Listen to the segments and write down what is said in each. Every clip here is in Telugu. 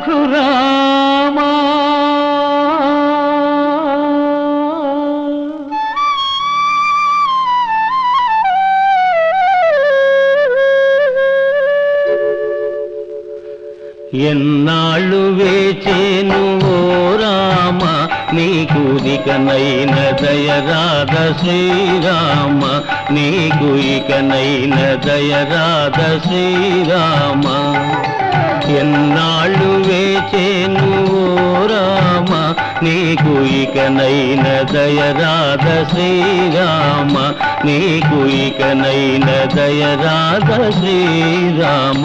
రఘురామా ఎన్నాళ్ళు వేచేను ఓ రామ నీకు ఇకనైన దయరాధ శ్రీరామ నీకు ఇకనైన దయరాధ శ్రీరామ ఎన్నాళ్ళు వేచేను ఓ రామ నీకు ఇకనైన దయరాధ శ్రీరామ నీకు ఇకనైన దయరాధ శ్రీరామ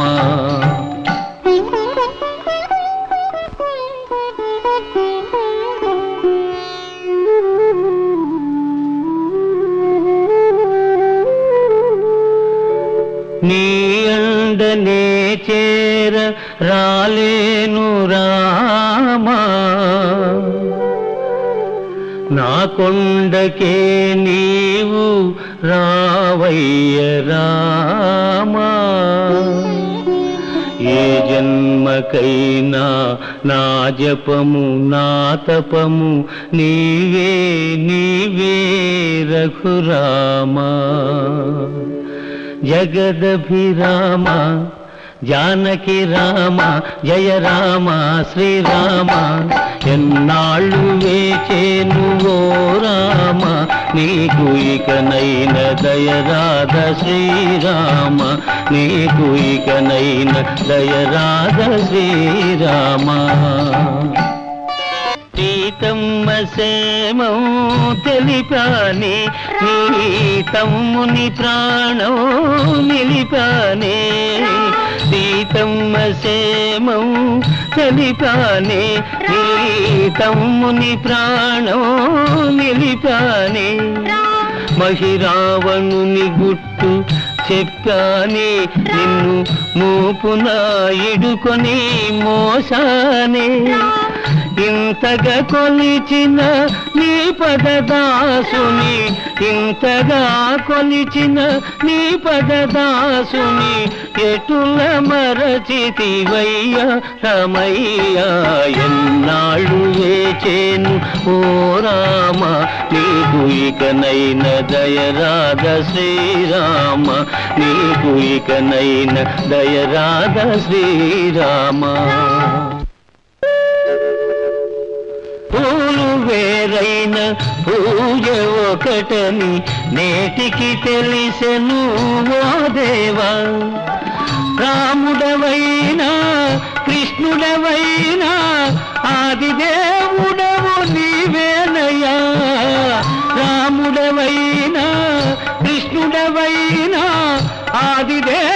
నీ అండనే చేర రాలేను రామా నా కొండకే నీవు రావయ్య రామా ఏ జన్మకైనా నా జపము నా తపము నీవే నీవే రఘురామా జగదభిరామ జానకి రామ జయ రామ శ్రీరామ ఎన్నాళ్ళు వేచేను ఓ రామ నీకు ఇకనైన దయరాధ శ్రీరామ నీకు ఇకనైన దయరాధ శ్రీరామ సీతమ్మ సేమం తెలిపాని నీ తమ్ముని ప్రాణం నిలిపానే సీతమ్మ సేమం తెలిపానే నీ తమ్ముని ప్రాణం నిలిపానే మహిరావణుని గుట్టు చెప్పానే నిన్ను మూపున ఇడుకొని మోసానే ఇంతగా కొలిచిన నీ పదదాసుని ఇంతగా కొలిచిన నీ పదదాసుని ఎటుల మరచితివయ్య రమయ్య ఎన్నాళ్ళు వేచేను ఓ రామ నీకు ఇకనైన దయరాధ శ్రీరామ నీకు ఇకనైన దయరాధ శ్రీరామ పూలు వేరైన పూజ ఒకటని నేటికి తెలిసెను ఓ దేవా రాముడవైనా కృష్ణుడవైనా ఆదిదేవుడవు నీవేనయ్యా రాముడవైనా కృష్ణుడవైనా ఆదిదే